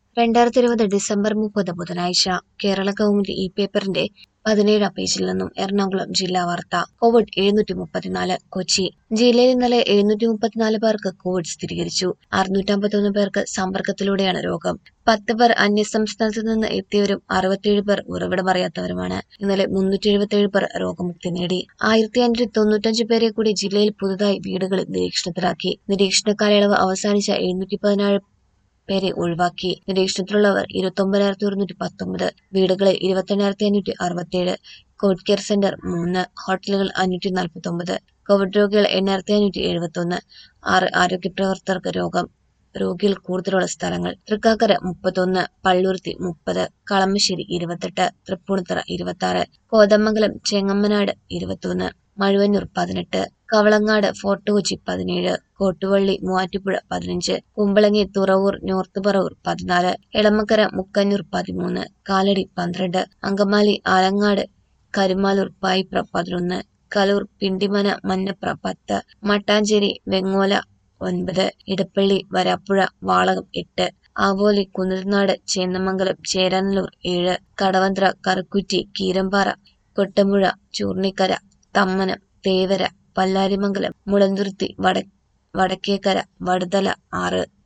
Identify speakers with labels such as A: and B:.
A: രണ്ടായിരത്തി ഇരുപത് ഡിസംബർ മുപ്പത് ബുധനാഴ്ച കേരള കൗമുദി ഈ പേപ്പറിന്റെ പതിനേഴാം പേജിൽ നിന്നും എറണാകുളം ജില്ലാ വാർത്ത കോവിഡ് എഴുന്നൂറ്റി മുപ്പത്തിനാല് കൊച്ചി ജില്ലയിൽ ഇന്നലെ എഴുന്നൂറ്റി മുപ്പത്തിനാല് പേർക്ക് കോവിഡ് സ്ഥിരീകരിച്ചു അറുന്നൂറ്റമ്പത്തൊന്ന് പേർക്ക് സമ്പർക്കത്തിലൂടെയാണ് രോഗം പത്ത് പേർ അന്യസംസ്ഥാനത്ത് നിന്ന് എത്തിയവരും അറുപത്തിയേഴ് പേർ ഉറവിടമറിയാത്തവരുമാണ് ഇന്നലെ മുന്നൂറ്റി എഴുപത്തിയേഴ് പേർ രോഗമുക്തി നേടി ആയിരത്തി അഞ്ഞൂറ്റി തൊണ്ണൂറ്റഞ്ച് പേരെ കൂടി ജില്ലയിൽ പുതുതായി വീടുകളിൽ നിരീക്ഷണത്തിലാക്കി നിരീക്ഷണ കാലയളവ് അവസാനിച്ച എഴുന്നൂറ്റി പതിനാറ് പേരെ ഒഴിവാക്കി നിരീക്ഷണത്തിലുള്ളവർ ഇരുപത്തൊമ്പതിനായിരത്തി ഒരുന്നൂറ്റി പത്തൊമ്പത് വീടുകളിൽ ഇരുപത്തെണ്ണായിരത്തി അഞ്ഞൂറ്റി അറുപത്തിയേഴ് കോവിഡ് കെയർ സെന്റർ മൂന്ന് ഹോട്ടലുകൾ അഞ്ഞൂറ്റി നാൽപ്പത്തൊമ്പത് കോവിഡ് രോഗികൾ എണ്ണായിരത്തി അഞ്ഞൂറ്റി എഴുപത്തൊന്ന് ആറ് ആരോഗ്യ പ്രവർത്തകർക്ക് രോഗം രോഗികൾ കൂടുതലുള്ള സ്ഥലങ്ങൾ തൃക്കാക്കര മുപ്പത്തൊന്ന് പള്ളുരുത്തി മുപ്പത് കളമശ്ശേരി ഇരുപത്തെട്ട് തൃപ്പൂണിത്തറ ഇരുപത്തി ആറ് കോതമംഗലം ചെങ്ങമ്മനാട് ഇരുപത്തൊന്ന് മഴുവന്നൂർ പതിനെട്ട് കവളങ്ങാട് ഫോർട്ട് കൊച്ചി പതിനേഴ് കോട്ടുവള്ളി മൂവാറ്റുപുഴ പതിനഞ്ച് കുമ്പളങ്ങി തുറവൂർ നോർത്ത് പറവൂർ പതിനാല് എളമക്കര മുക്കന്നൂർ പതിമൂന്ന് കാലടി പന്ത്രണ്ട് അങ്കമാലി ആലങ്ങാട് കരുമാലൂർ പായിപ്ര പതിനൊന്ന് കലൂർ പിണ്ടിമന മന്നപ്ര പത്ത് മട്ടാഞ്ചേരി വെങ്ങോല ഒൻപത് ഇടപ്പള്ളി വരാപ്പുഴ വാളകം എട്ട് ആവോലി കുന്നനാട് ചേന്നമംഗലം ചേരാനല്ലൂർ ഏഴ് കടവന്ത്ര കറുക്കുറ്റി കീരമ്പാറ കൊട്ടമുഴ ചൂർണിക്കര തമ്മനം തേവര പല്ലാരിമംഗലം മുളന്തുരുത്തി വട വടക്കേക്കര വടുതല ആറ്